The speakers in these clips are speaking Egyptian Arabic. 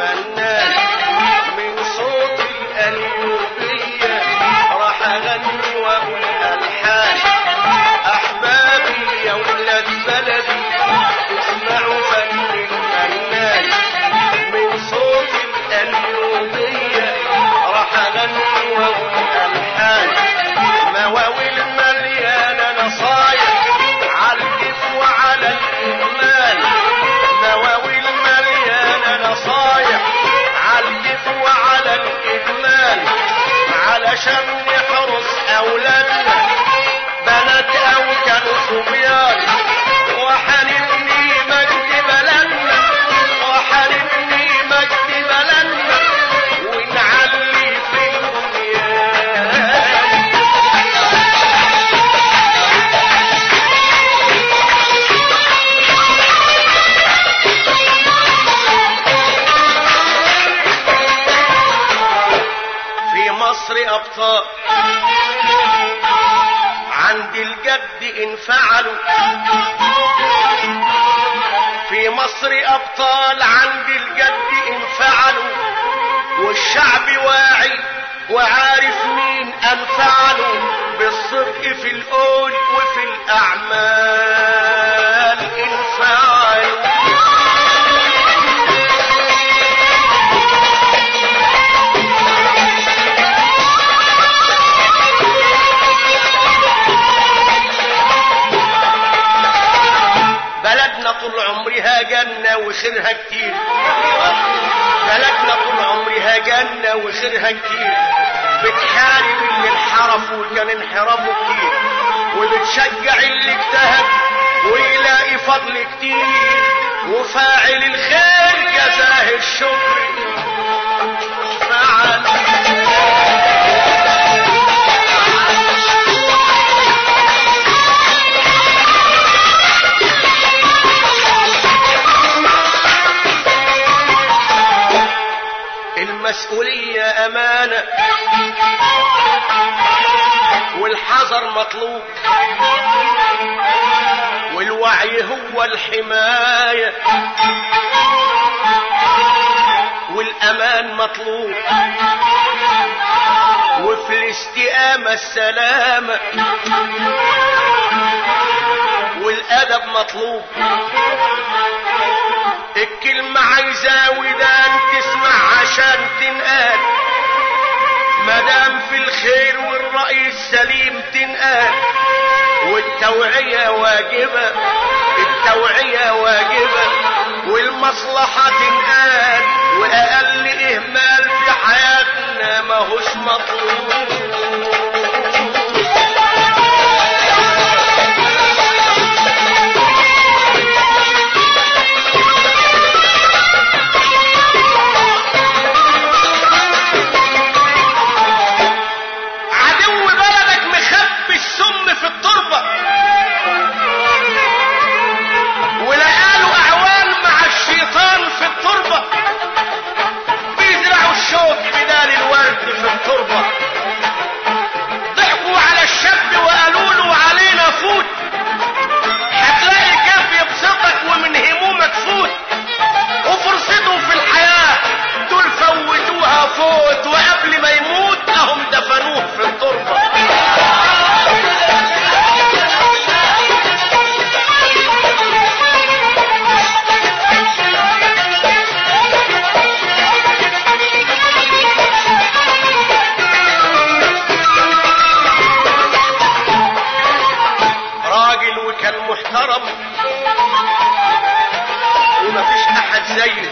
الفنان من صوت القليوبية راح اغني واقول الحان احبابي يا ولاد بلدي اسمعوا فن الفنان من صوت القليوبية راح اغني واقول الحان مواويل مليانة نصايح عالكيف وعلى الإهمال مواويل مليانة نصايح عالكيف وعلى الإهمال علشان نحرس أولادنا بنات أو كانوا صبيان وحنبني مجد بلدنا وحنبني مجد بلدنا ونعلي في البنيان في مصر أبطال عند الجد انفعلوا في مصر أبطال عند الجد انفعلوا والشعب واعي وعارف مين أنفعلوا بالصدق في القول وفي الأعمال انفعلوا بلدنا طول عمرها جنة وخيرها كتير بلدنا طول عمرها جنة وخيرها كتير بتحارب اللي انحرف وكان انحرافه كتير وبتشجع اللي اجتهد ويلاقي فضل كتير وفاعل الخير جزاه الشكر فعل المسؤولية أمانة والحذر مطلوب والوعي هو الحماية والأمان مطلوب وفي الاستقامة السلامة والأدب مطلوب الكلمة عايزة ودان تسمع عشان تنقال مدام في الخير والرأي السليم تنقال والتوعية واجبة التوعية واجبة والمصلحة تنقال وأقل إهمال في حياتنا ماهوش مطلوب عدو بلدك مخبي السم في التربة ولقاله أعوان مع الشيطان في التربة بيزرعوا الشوك بدال الورد في التربة ضحكوا على الشاب وقالوا له علينا فوت هتلاقي كيف يبسطك ومن همومك فوت وفرصته في الحياة دول فوتوها فوت وقبل ما يموت اهم دفنوه في التربة راجل وكان محترم ومفيش احد زيه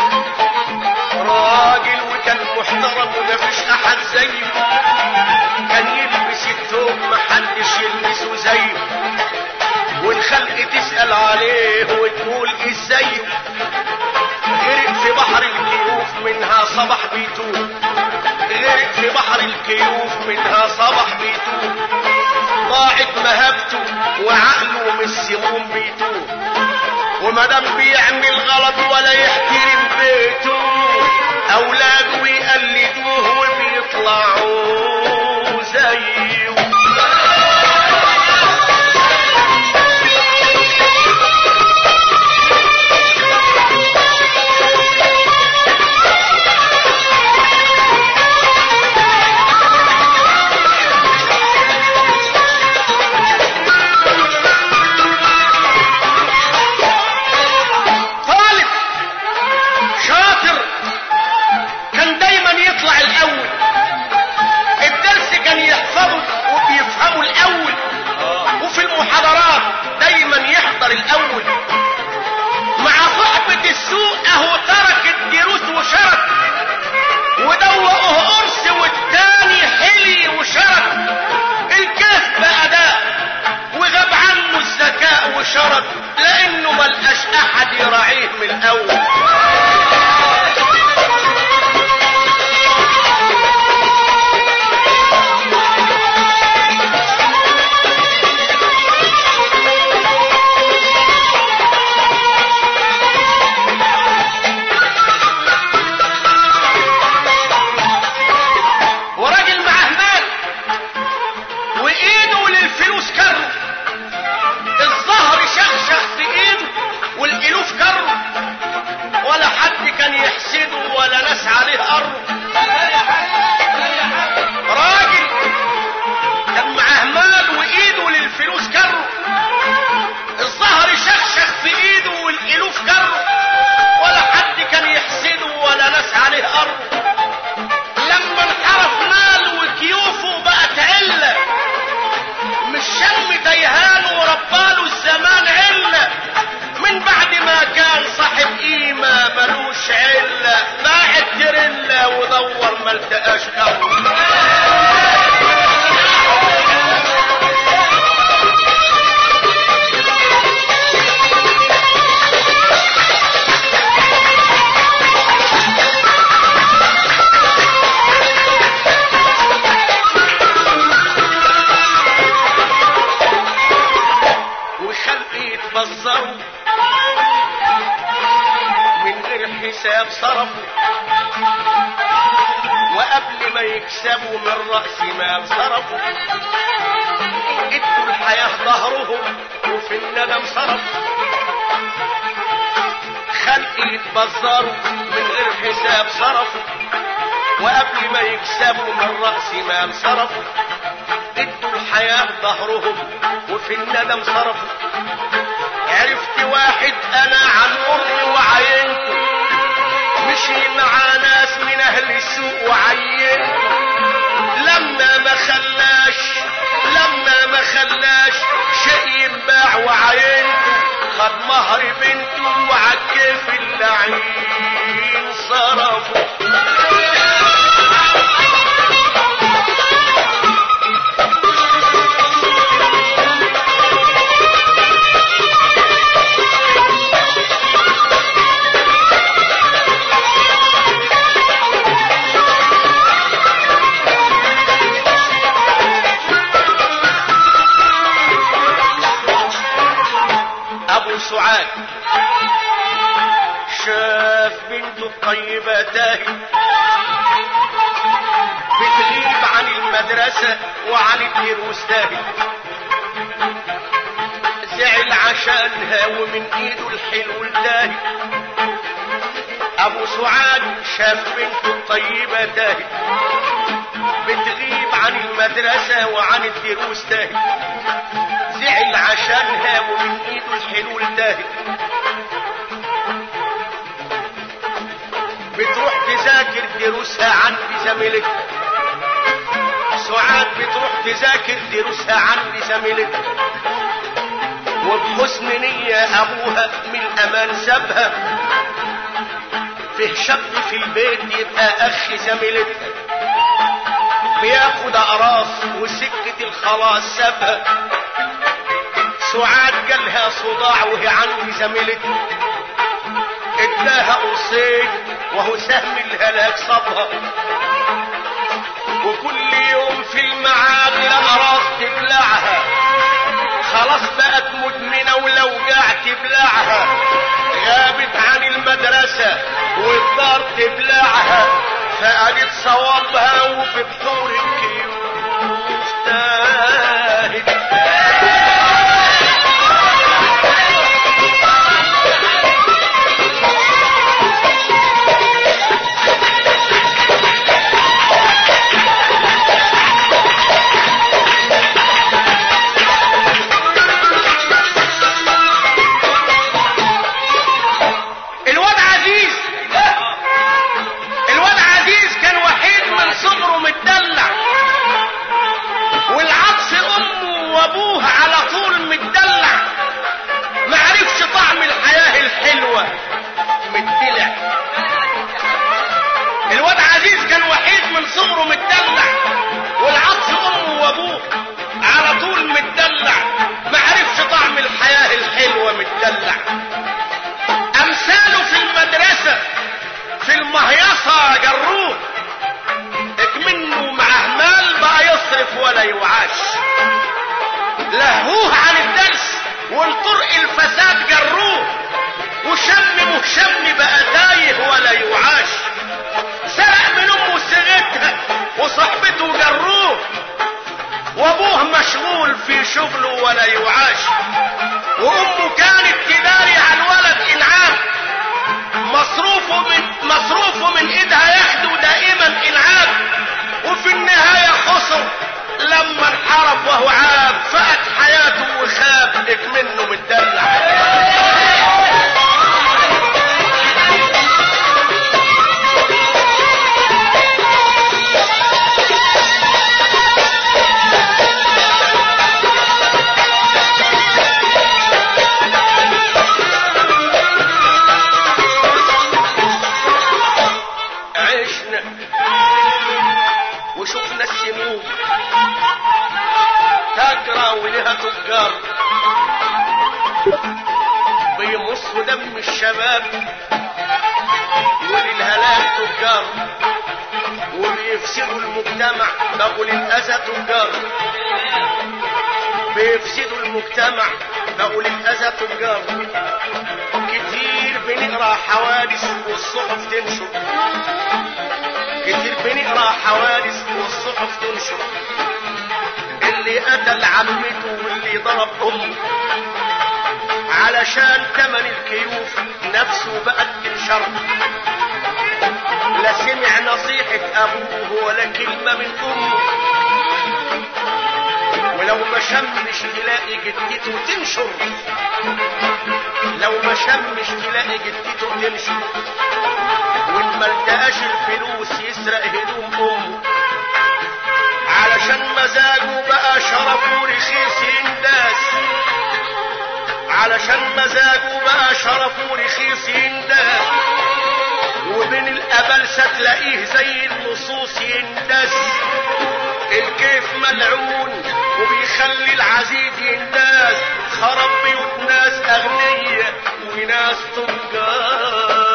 راجل وكان محترم ومفيش احد زيه كان يلبس الثوب محدش يلبسه زيه والخلق تسأل عليه وتقول ازاي غرق في بحر الكيوف منها صبح بيتوب غرق في بحر الكيوف منها صبح بيتوب ضاعت مهابته وعقله من السموم بيتوب ومدام بيعمل غلط ولا يحترم بيته اولاده يقلدوه وبيطلعوا زيه صرفوا وقبل ما يكسبوا من رأس مال صرفوا ادوا الحياة ظهرهم وفي الندم صرفوا خلق يتبذروا من غير حساب صرفوا وقبل ما يكسبوا من رأس مال صرفوا ادوا الحياة ظهرهم وفي الندم صرفوا عرفت واحد انا عن امي وعينته مشي مع ناس من اهل السوق وعينته لما ما خلاش لما ما خلاش شيء ينباع وعينته خد مهر بنته وعكيف اللعين صرفه ابو سعاد شاف بنته الطيبة تاهي بتغيب عن المدرسة وعن الدروس تاهي زعل عشانها ومن ايده الحلو التاهي ابو سعاد شاف بنته الطيبة تاهي بتغيب عن المدرسة وعن الدروس تاهي زعل عشانها ومن ايده الحلو التاهي بتروح تذاكر دروسها عند زميلتها سعاد بتروح تذاكر دروسها عند زميلتها وبحسن نية ابوها من الامان سابها فيه شق في البيت يبقى اخ زميلتها بياخد اقراص وسكة الخلاص سابها سعاد جالها صداع وهي عند زميلتها اداها قرصين وهو سهم الهلاك صابها وكل يوم في الميعاد الاقراص تبلعها خلاص بقت مدمنه ولو جاع تبلعها غابت عن المدرسه والدار تبلعها فقالت صوابها وفي بحور الكيوف تاهت الواد عزيز الواد عزيز كان وحيد من صغره متدلع والعطس امه وابوه على طول متدلع ما عرفش طعم الحياه الحلوه متدلع الواد عزيز كان وحيد من صغره متدلع والعطس امه وابوه على طول متدلع ما عرفش طعم الحياه الحلوه متدلع امثاله في المدرسة في المهيصة جروه اكمنه معاه مال بقى يصرف ولا يوعاش لهوه عن الدرس والطرق الفساد جروه وشم مهشم بقى تايه ولا يوعاش سرق من امه سرقتها وصاحبته جروه وابوه مشغول في شغله ولا يوعاش وامه كانت تداري على الولد انعام مصروفه من مصروفه من ايدها ياخده دائما انعام وفي النهايه خسر لما انحرف وهو عاب فقد حياته وخاب منه متدلع عشنا وشفنا السموم تجرى ولها تجار بيمصوا دم الشباب وللهلاك تجار وبيفسدوا المجتمع بقوا للأذى تجار بيفسدوا المجتمع بقوا للأذى تجار كتير بنقرا حوادث والصحف تنشر كتير بنقرا حوادث والصحف تنشر اللي قتل عمته واللي ضرب امه علشان تمن الكيوف نفسه بقت تنشر لا سمع نصيحة أبوه ولا كلمة من أمه ولو ما شمش تلاقي جدته تنشر لو ما شمش تلاقي جدته تنشر وإن ما التقاش الفلوس يسرق هدوم أمه علشان مزاجه بقى شرفه رخيص ينداس علشان مزاجه بقى شرفه رخيص ينداس وبين الأبلسة تلاقيه زي اللصوص يندس الكيف ملعون وبيخلي العزيز ينداس خرب بيوت ناس أغنية وناس تجار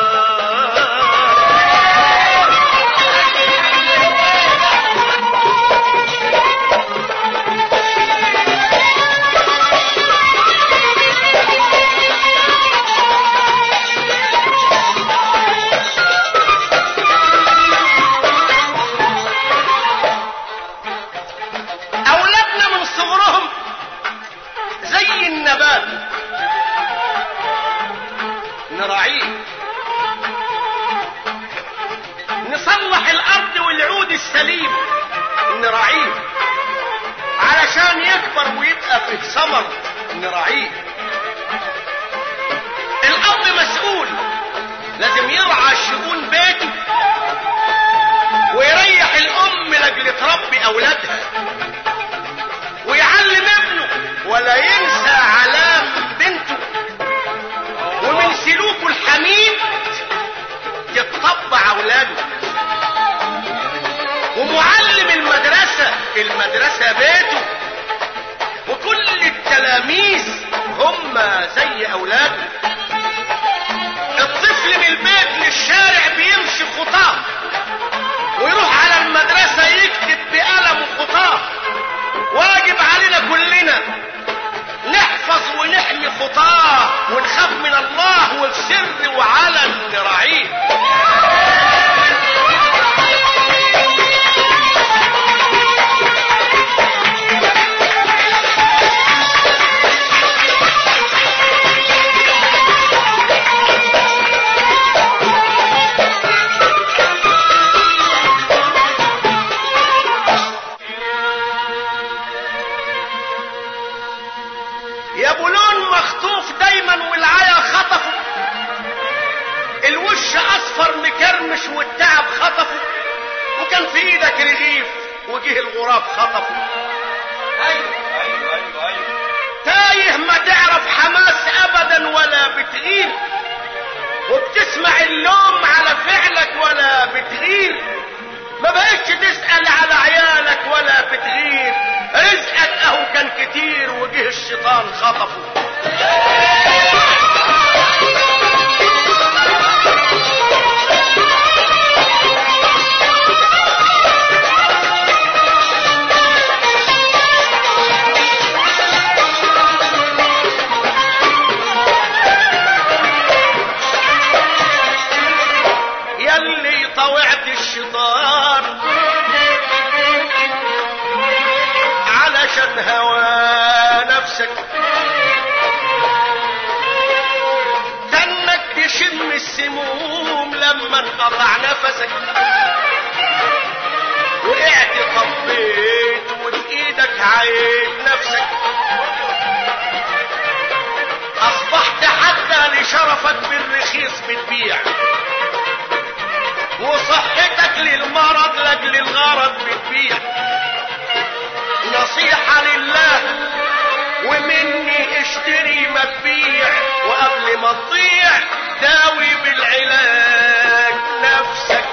أولادنا من صغرهم زي النبات نراعيه نصلح الأرض والعود السليم نراعيه علشان يكبر ويبقى فيه ثمر نراعيه الأب مسؤول لازم يرعى شؤون بيته ويريح الأم لأجل تربي أولادها ويعلم ابنه ولا ينسى علام بنته ومن سلوكه الحميد يتطبع اولاده ومعلم المدرسة المدرسة بيته وكل التلاميذ هم زي اولاده الطفل من البيت للشارع بيمشي خطاه ويروح على المدرسة يكتب بقلم خطاه واجب علينا كلنا نحفظ ونحمي خطاه ونخاف من الله وفي سر وعلن نراعيه يا بولون مخطوف دايما والعيا خطفه الوش اصفر مكرمش والتعب خطفه وكان في ايدك رغيف وجه الغراب خطفه ايوه ايوه ايوه ايوه تايه ما تعرف حماس ابدا ولا بتغير وبتسمع اللوم على فعلك ولا بتغير ما بقتش تسأل على عيالك ولا بتغير رزقك اهو كان كتير وجه الشيطان خطفه يلي طوعت الشيطان علشان هوى نفسك تنك تشم السموم لما انقطع نفسك وقعت طبيت وبايدك عايد نفسك اصبحت حتى لشرفك بالرخيص بتبيع وصحتك للمرض لاجل الغرض بتبيع نصيحة لله ومني اشتري ما تبيع وقبل ما تضيع داوي بالعلاج نفسك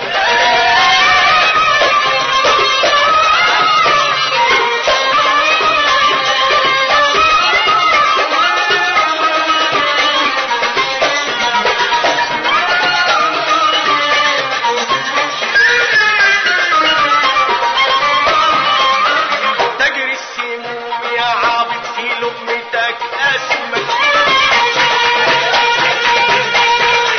تجري السموم يا عابد في لقمتك اسمك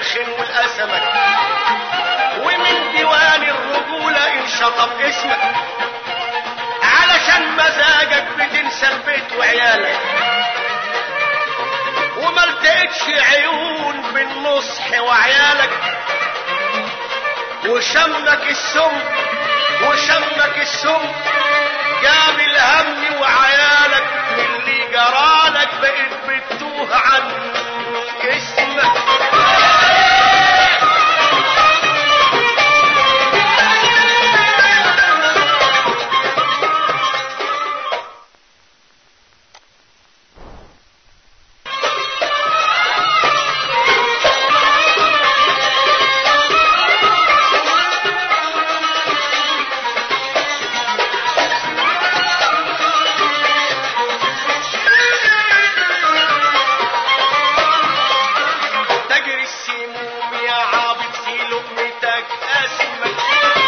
الخن والأسمك ومن ديوان الرجولة انشطب اسمك علشان مزاجك بتنسى البيت وعيالك وما لقيتش عيون بالنصح وعيالك وشمك السم وشمك السم جاب الهم وعيالك من اللي جرالك بقيت بتوه عن اسمك تجري السموم يا عابد في لقمتك اسمك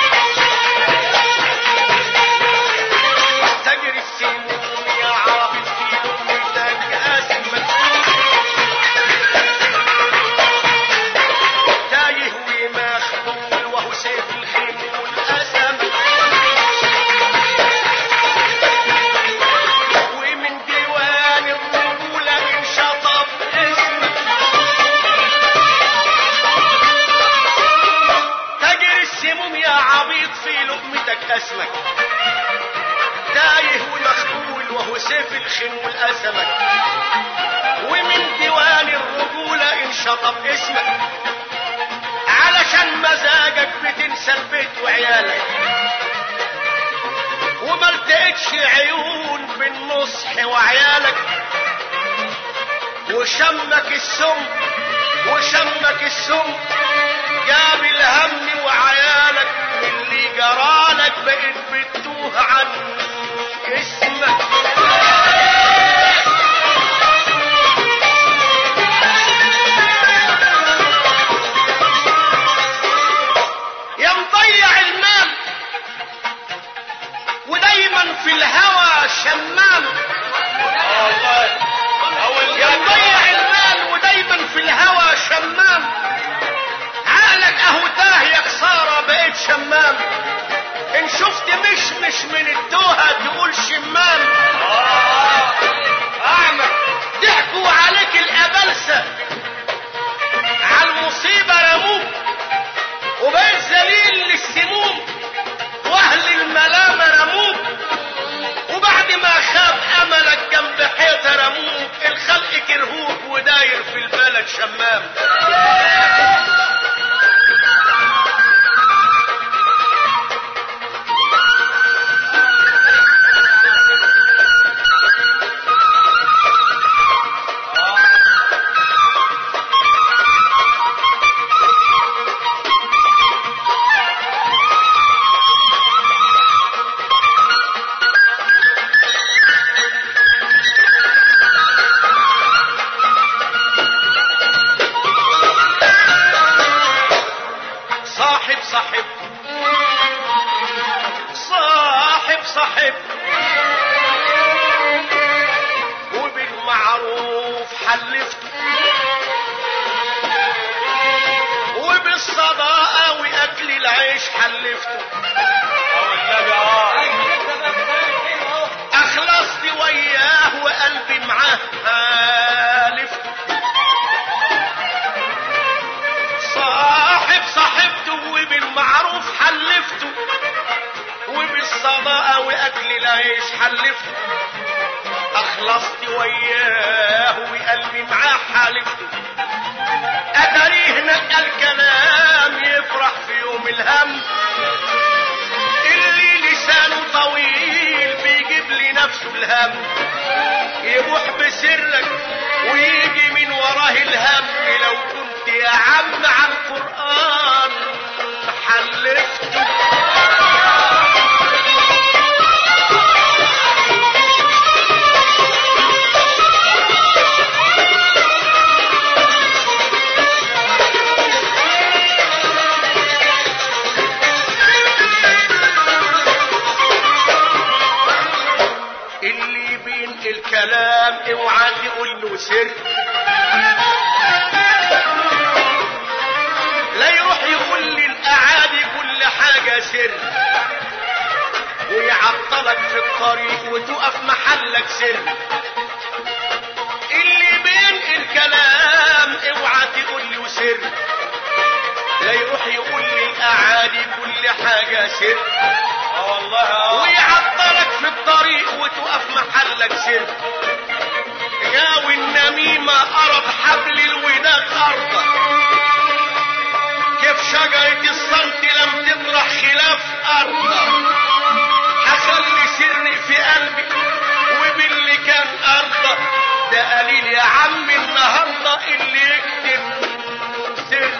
تجري السموم يا عابد في لقمتك اسمك تايه ومخبول وهو سيف الخمول اسمك ومن ديوان الرجولة انشطب اسمك تجري السموم يا عبيط في لقمتك اسمك تايه ومخبول وهو سيف الخن والاسمك ومن ديوان الرجولة انشطب اسمك علشان مزاجك بتنسى البيت وعيالك وما لقيتش عيون بالنصح وعيالك وشمك السم وشمك السم جاب الهم وعيالك من اللي جرالك بقيت بتوه عن اسمك يا مضيع المال ودايما في الهوى شمام والله اول يا مضيع المال ودايما في الهوى شمام عقلك اهو تاه يا خساره بقيت شمام ان شفت مش مش من التوهه تقول شمام اعمى ضحكوا عليك الابلسه على المصيبه رموك وبقيت ذليل للسموم واهل الملامه رموك وبعد ما خاب املك جنب حيطه رموك الخلق كرهوك وداير في البلد شمام صاحب صاحب صاحب صاحب وبالمعروف حلفته وبالصداقة وأكل العيش حلفته او النبي اه أخلصت وياه وقلبي معاه حالفته صاحب صاحبته وبالمعروف حلفته وبالصداقة وأكل العيش حلفته أخلصت وياه وقلبي معاه حالفته أتريه نقى الكلام يفرح في يوم الهم اللي لسانه طويل بيجيب لي نفسه الهم يبوح بسرك ويجي من وراه الهم لو كنت يا عم على القرآن حلفته اللي بينقل كلام اوعى تقول له سر سر ويعطلك في الطريق وتقف محلك سر اللي بين الكلام اوعى تقول له سر لا يروح يقول للاعادي كل حاجه سر اه والله اه ويعطلك في الطريق وتقف محلك سر يا والنميمة قرب حبل الوداد أرضك كيف شجرة الصمت لم تطرح خلاف أرضك هخلي سري في قلبي وباللي كان أرضك ده قليل يا عم النهاردة اللي يكتب سر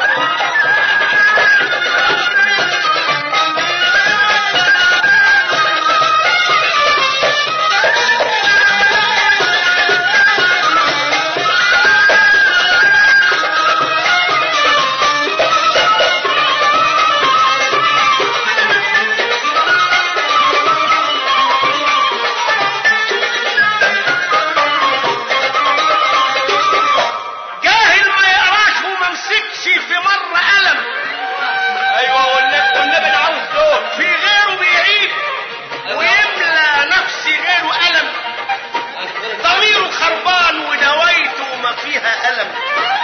جاهل ما يقراش وما مسكش في مرة قلم ايوه والنبي والنبي انا عاوز دول في غيره بيعيد ويملى نفسي غيره ألم ضميره خربان ودوايته ما فيها ألم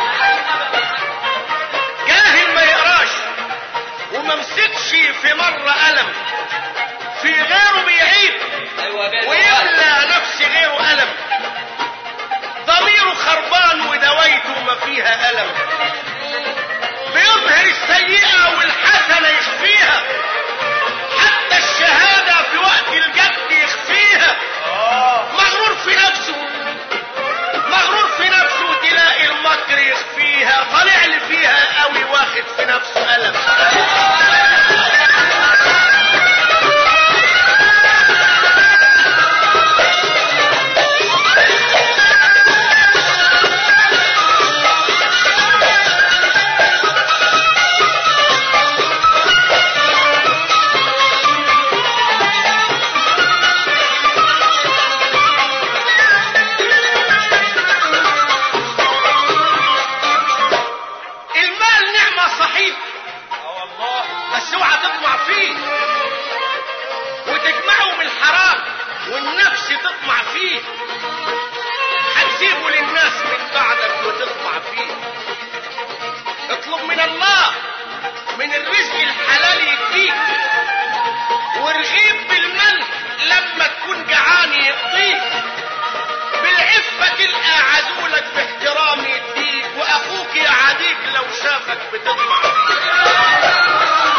جاهل ما يقراش وما مسكش في مرة قلم في غيره بيعيد ايوه جاي ويملى نفسي غيره ألم ضميره خربان ودوايته ما فيها ألم بيظهر السيئة والحسنة يخفيها حتى الشهادة في وقت الجد يخفيها اه مغرور في نفسه مغرور في نفسه تلاقي المكر يخفيها طالع لي فيها قوي واخد في نفسه ألم المال نعمة صحيح اه والله بس اوعى تطمع فيه وتجمعه من الحرام والنفس تطمع فيه هتسيبه للناس من بعدك وتطمع فيه اطلب من الله من الرزق الحلال يديك ورغيب بالمن لما تكون جعان يقضيك بالعفة تلقى عدولك باحترام يديك واخوك يعاديك لو شافك بتطمع فيه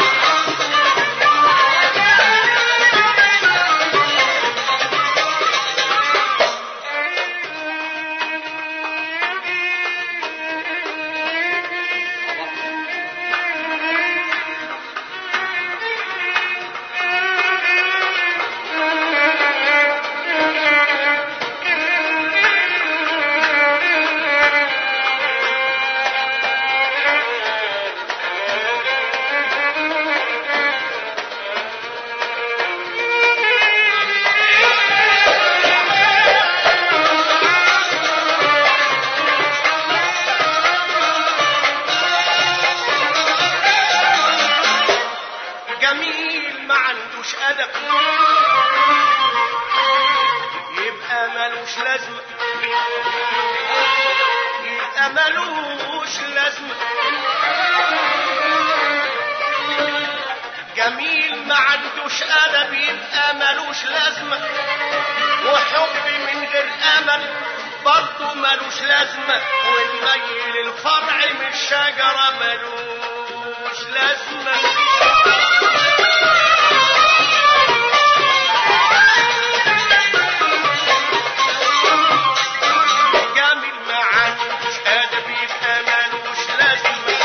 جميل ما عندوش ادب يبقى ملوش لازمه يبقى ملوش لازمه جميل ما عندوش ادب يبقى ملوش لازمه وحب من غير امل برضه ملوش لازمه ونميل الفرع من الشجره ملوش لازمه جامد ما عندوش ادب يبقى مالوش لازمه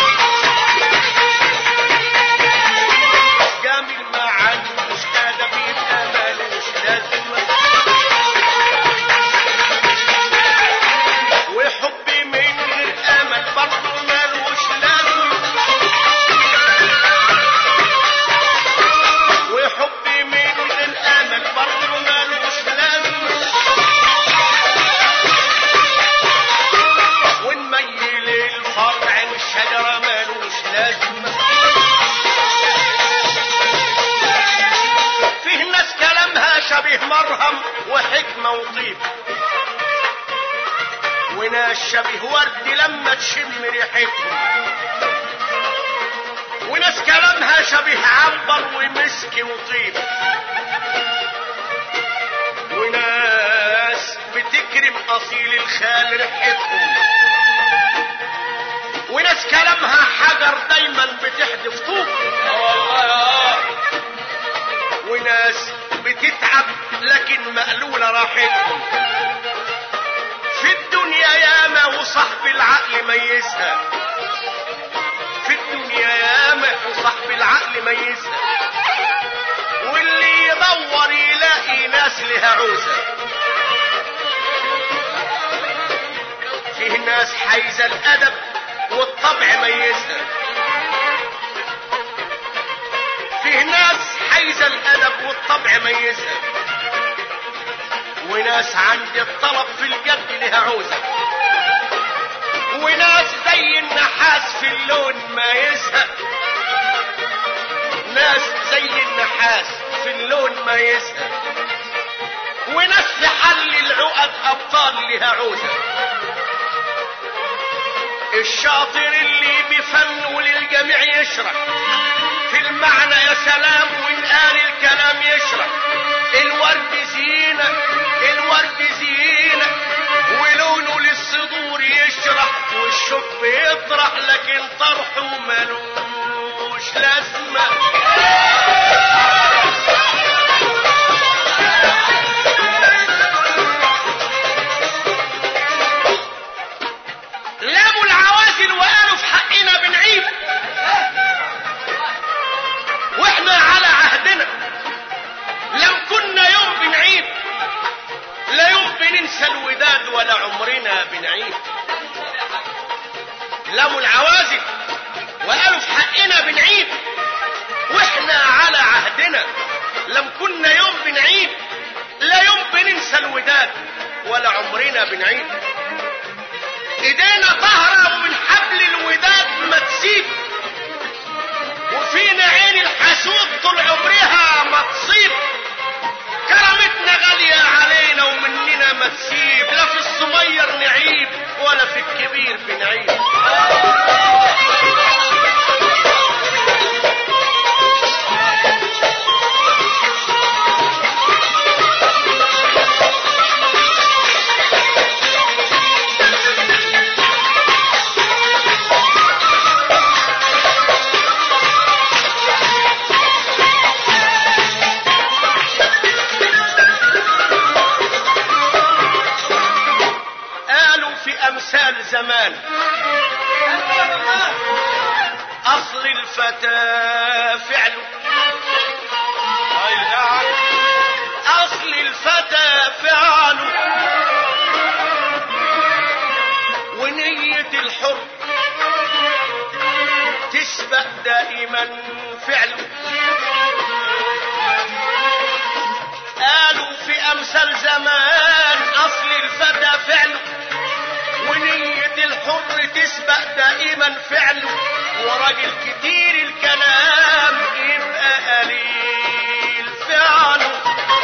جامد ما عندوش ادب يبقى مالوش لازمه وحب من غير امل برضه مالوش لازمه شبه مرهم وحكمة وطيب وناس شبه ورد لما تشم ريحتهم وناس كلامها شبه عنبر ومسك وطيب وناس بتكرم اصيل الخال ريحتهم وناس كلامها حجر دايما بتحدف طوب والله اه وناس بتتعب لكن مقلولة راحتهم في الدنيا ياما وصاحب العقل ميزها في الدنيا ياما وصاحب العقل ميزها واللي يدور يلاقي ناس لها عوزة فيه ناس حايزة الأدب والطبع ميزها فيه ناس حايزة الأدب والطبع ميزها وناس عند الطلب في الجد لها عوزة وناس زي النحاس في اللون ما يزهق ناس زي النحاس في اللون ما يزهق وناس في حل العقد أبطال لها عوزة الشاطر اللي بفنه للجميع يشرح في المعنى يا سلام وإن قال الكلام يشرح الورد زينة الورد زينة ولونه للصدور يشرح والشوك بيطرح لكن طرحه ملوش لازمة لاموا العوازل وقالوا في حقنا بنعيب واحنا على عهدنا لم كنا يوم بنعيب لا يوم بننسى الوداد ولا عمرنا بنعيب لاموا العوازل وقالوا في حقنا بنعيب واحنا على عهدنا لم كنا يوم بنعيب لا يوم بننسى الوداد ولا عمرنا بنعيب ايدينا طهرة ومن حبل الوداد ما تسيب وفينا عين الحسود طول عمرها ما تصيب كرامتنا غالية علينا ومننا ما تسيب لا في الصغير نعيب ولا في الكبير بنعيب قالوا في امثال زمان اصل الفتى فعله اي نعم اصل الفتى فعله ونية الحر تسبق دائما فعله قالوا في امثال زمان اصل الفتى فعله ونية الحر تسبق دائما فعله وراجل كتير الكلام يبقى قليل فعله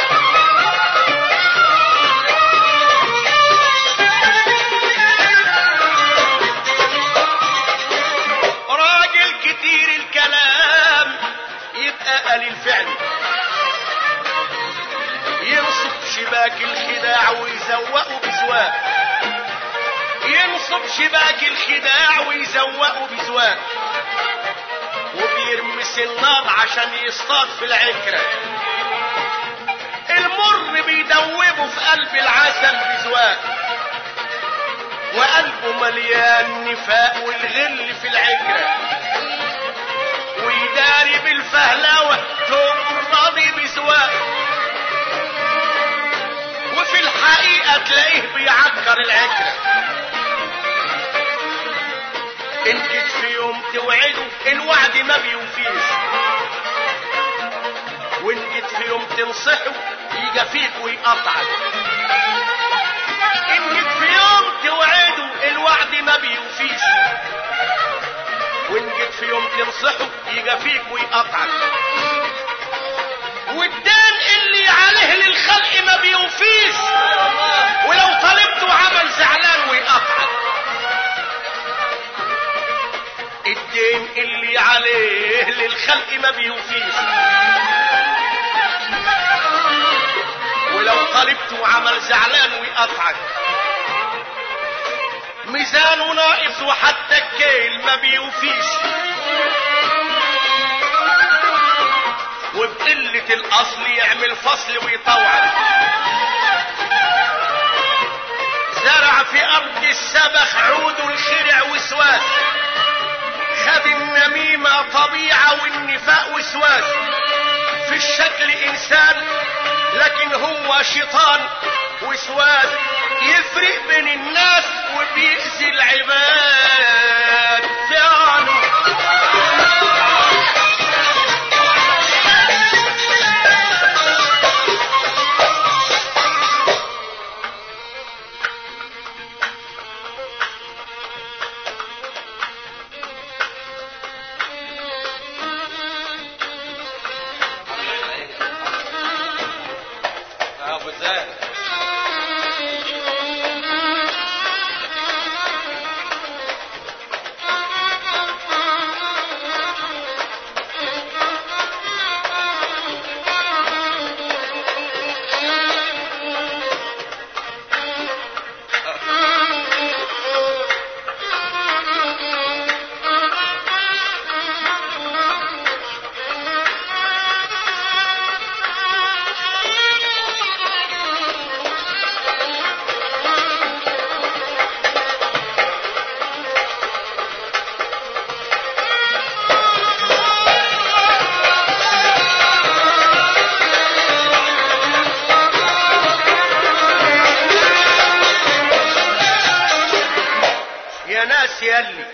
راجل كتير الكلام يبقى قليل فعله ينصب شباك الخداع ويزوقه بزواق ينصب شباك الخداع ويزوقه بزواق وبيرمس النار عشان يصطاد في العكرة المر بيدوبه في قلب العسل بزواق وقلبه مليان نفاق والغل في العكرة ويداري بالفهلوة توب الراضي بزواق وفي الحقيقة تلاقيه بيعكر العكرة ان جيت في يوم توعده الوعد ما بيوفيش وان جيت في يوم تنصحه يجي فيك ويقطعك ان جيت في يوم توعده الوعد ما بيوفيش وان جيت في يوم تنصحه يجي فيك ويقطعك والدين اللي عليه للخلق للخلق ما بيوفيش ولو طالبته عمل زعلان ويقطعك ميزانه ناقص وحتى الكيل ما بيوفيش وبقلة الأصل يعمل فصل ويطوعك زرع في أرض السبخ عود الخرع وسواس خد النميمة طبيعة والنفاق وسواس في الشكل إنسان لكن هو شيطان وسواس يفرق بين الناس وبيأذي العباد فعلا يا ابو زاهد يا ناس يلي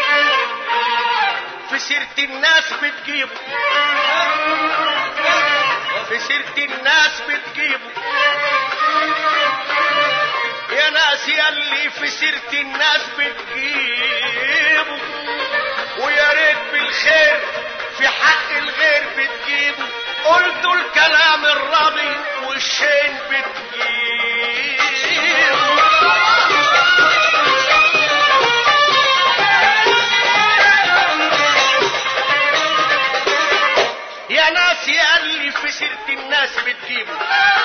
في سيرة الناس بتجيبوا في سيرة الناس بتجيبوا يا ناس يلي في سيرة الناس بتجيبوا ويا ريت بالخير في حق الغير بتجيبوا قلتوا الكلام الراضي والشين بتجيبوا يا ناس يا اللي في سيرة الناس بتجيبوا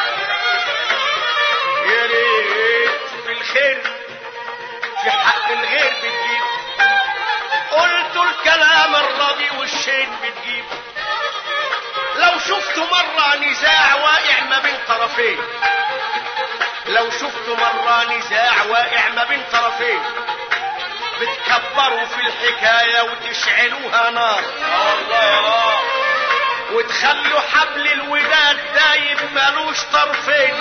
يا ريت في الخير في حق الغير بتجيبوا قلتوا الكلام الراضي والشين بتجيبوا لو شفتوا مرة نزاع واقع ما بين طرفين لو شفتوا مرة نزاع واقع ما بين طرفين بتكبروا في الحكاية وتشعلوها نار اه والله يا اه وتخلوا حبل الوداد دايب ملوش طرفين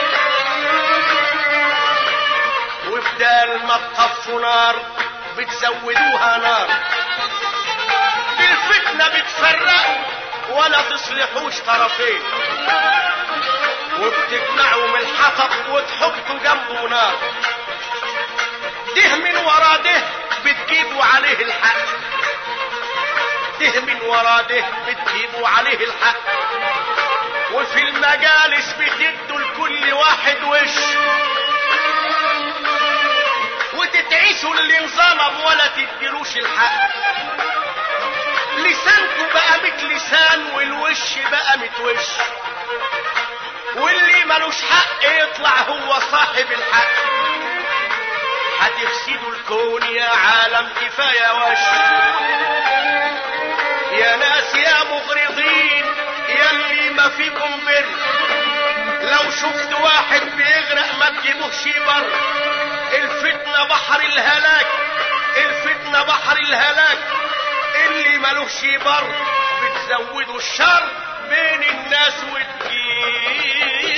وبدال ما تطفوا نار بتزودوها نار بالفتنة بتفرقوا ولا تصلحوش طرفين وبتجمعوا من الحطب وتحطوا جنبه نار ده من ورا ده بتجيبوا عليه الحق ده من ورا ده بتجيبوا عليه الحق وفي المجالس بتدوا لكل واحد وش وتتعيسوا اللي انظلم ولا تديلوش الحق لسانكوا بقى مت لسان والوش بقى مت وش واللي ملوش حق يطلع هو صاحب الحق هتفسدوا الكون يا عالم كفايه وش يا ناس يا مغرضين يلي ما فيكم بر لو شفت واحد بيغرق ما تجيبوش بر الفتنة بحر الهلاك الفتنة بحر الهلاك اللي ملوش بر بتزودوا الشر بين الناس وتجيب